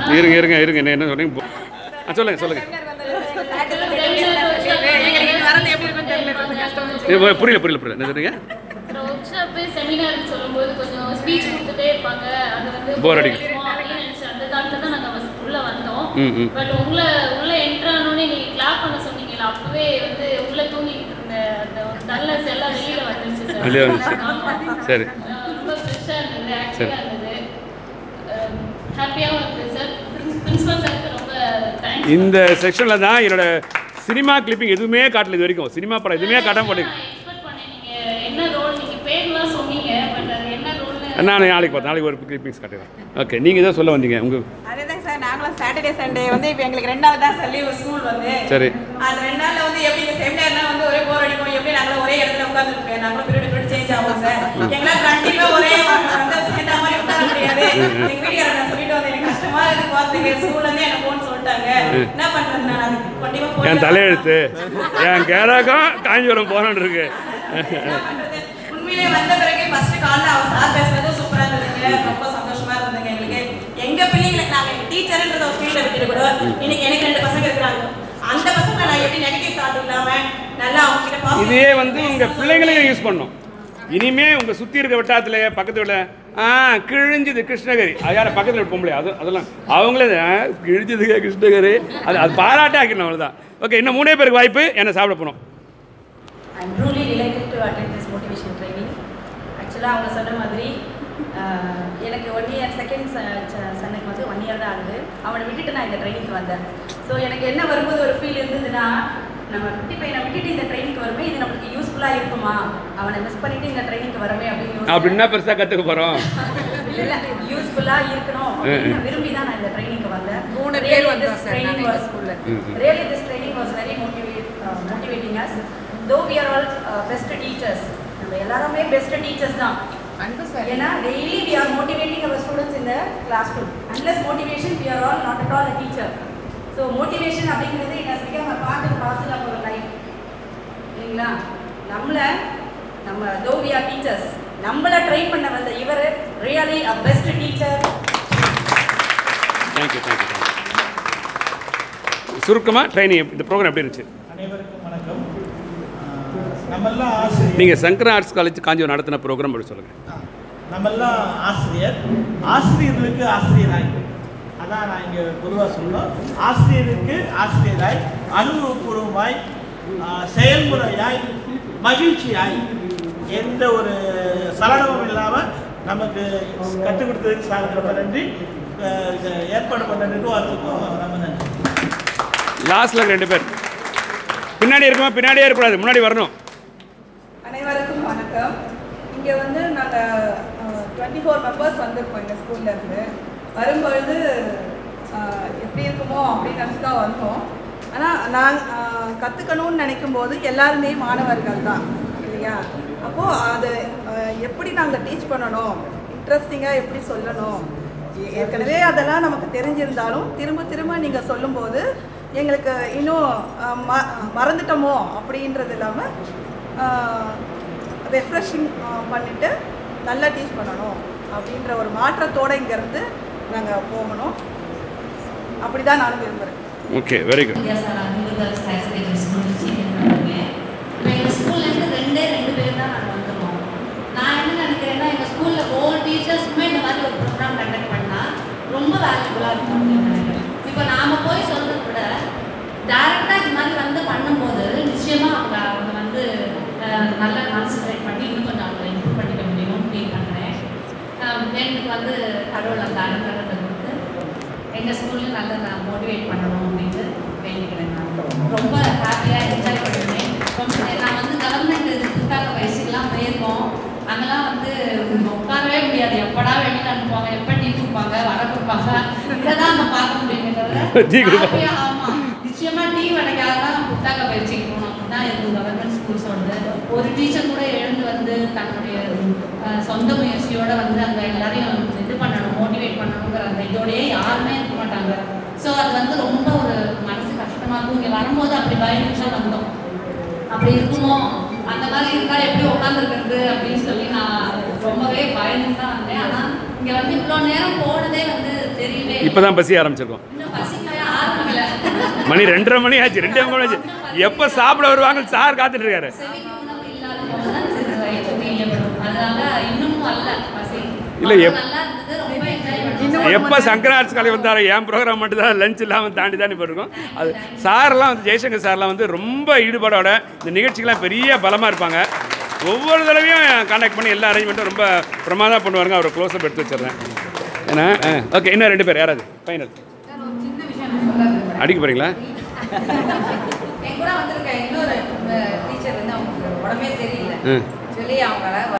இருங்க இருங்க இருங்க என்ன என்ன சொல்றீங்க போ- ஆ சொல்லுங்க சொல்லுங்க இது புரியல புரியல புரியல என்ன சொல்றீங்க ஒர்க் ஷாப்பு செமினார்னு சொல்லும்போது கொஞ்சம் ஸ்பீச் கொடுத்துட்டே இருப்பாங்க அது வந்து Bore அடிக்கும். இருக்கும் அப்படின்னு நினைச்சேன் அந்த காலத்துல தான் நாங்கள் first உள்ள வந்தோம் ம் ம் பட் உள்ள உள்ள என்ட்ரு ஆனோடனே நீங்க கிளாப் பண்ண சொன்னீங்கல்ல அப்பவே வந்து உள்ள தூங்கிட்டு இருந்த அந்த ஒரு டல்லஸ் எல்லாம் வெளியில வந்துருச்சு சார் வெளியே வந்துச்சு. ஆமா. சரி அஹ் ரொம்ப ஃப்ரெஷ்ஷாக இருந்தது ஆக்டிவாக இருந்தது ஹாப்பியாகவும் இருந்தது சார் பிரின்சிபல் சாருக்கு ரொம்ப தேங்க்ஸ் இந்த செக்ஷனில் தான் என்னோட சினிமா கிளிப்பிங் எதுவுமே காட்டல இது வரைக்கும் சினிமா படம் எதுவுமே காட்டாம போட்டு எக்ஸ்பெக்ட் பண்ணேன் நீங்க என்ன ரோல் நீங்க பேர்லாம் சொன்னீங்க பட் அது என்ன ரோல்னு நான் நாளைக்கு பார்த்தேன் நாளைக்கு ஒரு கிளிப்பிங்ஸ் காட்டுறேன் ஓகே நீங்கள் ஏதோ சொல்ல வந்தீங்க உங்கள் அதேதாங்க சார் நாங்களும் சாட்டர்டே சண்டே வந்து இப்போ எங்களுக்கு ரெண்டு நாள் தான் சார் லீவு ஸ்கூல் வந்து சரி அந்த ரெண்டு நாள்ல வந்து எப்படி இந்த செமினார்னா வந்து ஒரே போர் அடிக்கும் எப்படி நாங்களும் ஒரே இடத்துல உட்காந்துருப்பேன் நாங்களும் பீரியட் பீரியட் சேஞ்ச் ஆகும் சார் எங்களால் கண்டிப்பா ஒரே வந்து சேர்ந்த மாதிரி உட்கார முடியாது எங்க வீட்டுக்காரர் நான் சொல்லிட்டு வந்தேன் எனக்கு கஷ்டமா இருக்கு பார்த்துங்க ஸ்கூல்ல இருந்து என்ன போன்னு சொல்லிட்டாங்க என்ன பண்றது நான் அதுக்கு கண்டிப்பா போய் என் தலையெழுத்து என் கேரகம் காஞ்சிபுரம் போகணுன்னு இருக்கு என்ன பண்றது? உண்மையிலேயே வந்த பிறகு ஃபர்ஸ்ட் கால்ல அவர் சார் பேசுனது சூப்பரா இருந்ததுங்க ரொம்ப சந்தோஷமா இருந்ததுங்க எங்களுக்கு எங்க பிள்ளைங்களை நாங்க எங்க டீச்சர்ன்றத ஒரு ஃபீல்ட விட்டுட்டு கூட இன்னைக்கு எனக்கு ரெண்டு பசங்க இருக்கிறாங்க அந்த பசங்க நான் எப்படி நெகட்டிவ் தாட் இல்லாம நல்லா அவங்க கிட்ட positive இதே வந்து உங்கள் பிள்ளைங்களையும் யூஸ் பண்ணணும் இனிமே உங்கள் சுற்றி இருக்க வட்டாரத்தில் பக்கத்து வீட்டில் ஆ கிழிஞ்சுது கிருஷ்ணகிரி அது யார் பக்கத்தில் வீட்டு பொம்பளை அது அதெல்லாம் அவங்களே ஆ, கிழிஞ்சுதுங்க கிருஷ்ணகிரி அது அது பாராட்டே ஆக்கிடணும் அவ்வளோதான் ஓகே இன்னும் மூணே பேருக்கு வாய்ப்பு என்ன சாப்பிட போகணும் I'm truly delighted to attend this motivation training. ஆக்சுவலாக அவங்க சொன்ன மாதிரி ஆஹ், எனக்கு ஒன் இயர் செகண்ட் சன்னுக்கு வந்து ஒன் இயர் தான் ஆகுது அவனை விட்டுட்டு நான் இந்த ட்ரைனிங்க்கு வந்தேன் ஸோ எனக்கு என்ன வரும்போது ஒரு ஃபீல் இருந்ததுன்னா நம்ம குட்டி பையனை விட்டுட்டு இந்த ட்ரைனிங்க்கு வருமே இது நம்மளுக்கு யூஸ்ஃபுல்லாக இருக்குமா அவனை மிஸ் பண்ணிட்டு இந்த ட்ரைனிங்க்கு வரமே அப்படின்னு யோசிச்சேன். அப்படின்னா பெருசாக கற்றுக்க போகிறோம் இல்ல யூஸ்ஃபுல்லாக இருக்கணும் அப்படின்னு நான் விரும்பி தான் நான் இந்த ட்ரைனிங்க்கு வந்தேன் மூணு Really பேர் this வந்தோம் சார் training நாங்கள் was- ஸ்கூல்ல ம், ம். Really, this training was very motivate, uh, motivating us. Though we are all uh, best teachers, நம்ம எல்லாருமே பெஸ்ட் டீச்சர்ஸ் தான் அன்பு சார் ஏன்னா daily we are motivating our students in the classroom. Unless motivation, we are all not at all a teacher. So motivation அப்படிங்கிறது it has become a part and parcel of our life. இல்லைங்களா நம்மள நம்ம though we are teachers, நம்மள train பண்ண வந்த இவர் really a best teacher thank you thank you சுருக்கமாக training இந்த ப்ரோக்ராம் எப்படி இருந்துச்சு அனைவருக்கும் வணக்கம் ஆஹ் நம்மெல்லாம் ஆசிரியர் நீங்கள் சங்கரா ஆர்ட்ஸ் காலேஜ் காஞ்சிபுரம் நடத்தின ப்ரோக்ராம் அப்படி சொல்லுங்கள் ஆ, நம்மெல்லாம் ஆசிரியர் ஆசிரியர்களுக்கு ஆசிரியராய் அதான் நான் இங்கே பொதுவாக சொல்லணும் ஆசிரியருக்கு ஆசிரியராய் அனுபவபூர்வமாய் ஆ, செயல்முறையாய் மகிழ்ச்சியாய் எந்த ஒரு சலனமும் இல்லாமல் நமக்கு கற்றுக் கொடுத்ததுக்கு சார் ரொம்ப நன்றி ஆஹ் இதை ஏற்பாடு பண்ண நிர்வாகத்துக்கும் ரொம்ப நன்றி லாஸ்ட்டில் ரெண்டு பேர் பின்னாடி இருக்குமா பின்னாடியே இருக்கக்கூடாது முன்னாடி வரணும் அனைவருக்கும் வணக்கம் இங்கே வந்து நாங்கள் டுவெண்ட்டி ஃபோர் மெம்பர்ஸ் வந்திருக்கோம் எங்கள் ஸ்கூல்லேருந்து வரும்பொழுது அஹ், எப்படி இருக்குமோ அப்படின்னு நினச்சி தான் வந்தோம் ஆனால் நான் கற்றுக்கணும்னு நினைக்கும் போது எல்லாருமே மாணவர்கள் தான் இல்லையா அப்போது அது அஹ், எப்படி நாங்கள் டீச் பண்ணணும் இன்ட்ரெஸ்டிங்காக எப்படி சொல்லணும் ஏ- ஏற்கனவே அதெல்லாம் நமக்கு தெரிஞ்சிருந்தாலும் திரும்ப திரும்ப நீங்கள் சொல்லும்போது எங்களுக்கு இன்னும் அஹ், ம மறந்துட்டோமோ அப்படின்றது இல்லாமல் ரெஃப்ரெஷிங் பண்ணிவிட்டு நல்லா டீச் பண்ணணும் அப்படின்ற ஒரு மாற்றத்தோடு இங்கேருந்து நாங்கள் போகணும் அப்படி தான் நானும் விரும்புகிறேன் okay very good India sir Amirthas higher secondary school senior பண்ணுவேன் இப்போ எங்கள் ஸ்கூல்லேருந்து ரெண்டே ரெண்டு பேர் தான் நாங்கள் வந்துடுவோம் நான் என்ன நினைக்கிறேன்னா எங்கள் ஸ்கூலில் ஒவ்வொரு டீச்சர்ஸுமே இந்த மாதிரி ஒரு ப்ரோக்ராம் கண்டக்ட் பண்ணால் ரொம்ப வேல்யூபுளாக இருக்கும் அப்படின்னு நினைக்கிறேன் இப்போ நாம் போய் சொல்கிறத விட டேரெக்டாக இது மாதிரி வந்து பண்ணும்போது நிச்சயமாக அவங்க அவங்க வந்து அஹ், நல்லா கான்சென்ட்ரேட் பண்ணி இன்னும் கொஞ்சம் அவங்களை இம்ப்ரூவ் பண்ணிக்க முடியும்னு ஃபீல் பண்ணுறேன் எனக்கு வந்து கடவுள் அந்த அனுகிரகத்தை கொடுத்து எங்கள் ஸ்கூல்லையும் நல்லா நான் மோட்டிவேட் பண்ணணும் அப்படின்னு வேண்டிக்கிறேன் நான் ரொம்ப ஹாப்பியாக என்ஜாய் பண்ணுவேன் ரொம்ப நான் வந்து கவர்மெண்ட் புத்தாக்க வயசுக்கெல்லாம் போயிருக்கோம் அங்கெல்லாம் வந்து உட்காரவே முடியாது எப்படா வெளியில் அனுப்புவாங்க எப்போ டீ கொடுப்பாங்க வர கொடுப்பாங்க இதை தான் நம்ம பார்க்க முடியுமே டீ கொடுப்பாங்க. தவிர ஆமாம் நிச்சயமாக டீ வடைக்காக தான் புத்தாக்க பயிற்சிக்கு போகணும் அப்படின்னா இது கவர்மெண்ட் ஸ்கூல்ஸோட ஒரு டீச்சர் கூட எழுந்து வந்து தன்னுடைய அஹ், சொந்த முயற்சியோட வந்து அங்கே எல்லாரையும் இது பண்ணணும் மோட்டிவேட் பண்ணணுங்கிற அந்த இதோடயே யாருமே இருக்க மாட்டாங்க ஸோ அது வந்து ரொம்ப ஒரு மனசு கஷ்டமாக இருக்கும் இங்கே வரும்போது அப்படி பயந்துட்டு தான் வந்தோம் அப்படி இருக்குமோ அந்த மாதிரி இருந்தா எப்படி உட்காந்துருக்கிறது அப்படின்னு சொல்லி நான் ரொம்பவே பயந்து தான் வந்தேன் ஆனால் இங்கே வந்து இவ்வளோ நேரம் போனதே வந்து தெரியவே இப்போ தான் பசி ஆரம்பிச்சிருக்கோம் இன்னும் பசிக்கவே ஆரம்பிக்கல மணி ரெண்டரை மணி ஆச்சு ரெண்டே மணி ஆச்சு எப்போ சாப்பிட வருவாங்க சார் காத்துட்டு இருக்காரு செவிக்கு உணவு இல்லாத போதுதான் சிறு வயிற்று வீழ்யப்படும் அதனால இன்னமும் வரல பசி இல்ல, எப்- நல்லா இருந்தது ரொம்ப என்ஜாய் பண்ணோம் எப்போ சங்கராட்சி கலை வந்தாரோ என் ப்ரோக்ராம் மட்டும் தான் லஞ்ச் இல்லாமல் தாண்டி தாண்டி போயிருக்கோம் அது சார்லாம் வந்து ஜெய்சங்கர் சார்லாம் வந்து ரொம்ப ஈடுபாடோட இந்த நிகழ்ச்சிக்கெல்லாம் பெரிய பலமாக இருப்பாங்க ஒவ்வொரு தடவையும் காண்டாக்ட் பண்ணி எல்லா அரேஞ்ச்மெண்ட்டும் ரொம்ப பிரமாதம் பண்ணுவாருங்க அவரை க்ளோஸ்அப் எடுத்து வச்சிடுறேன் ஏன்னா ஓகே இன்னும் ரெண்டு பேர் யாராவது ஃபைனல் சின்ன விஷயம் நான் சொல்ல விரும்புறேன். அடிக்க போகிறீங்களா என் கூட வந்திருக்க இன்னொரு டீச்சர் வந்து அவங்களுக்கு உடம்பே சரியில்லை ம் சொல்லி அவங்கள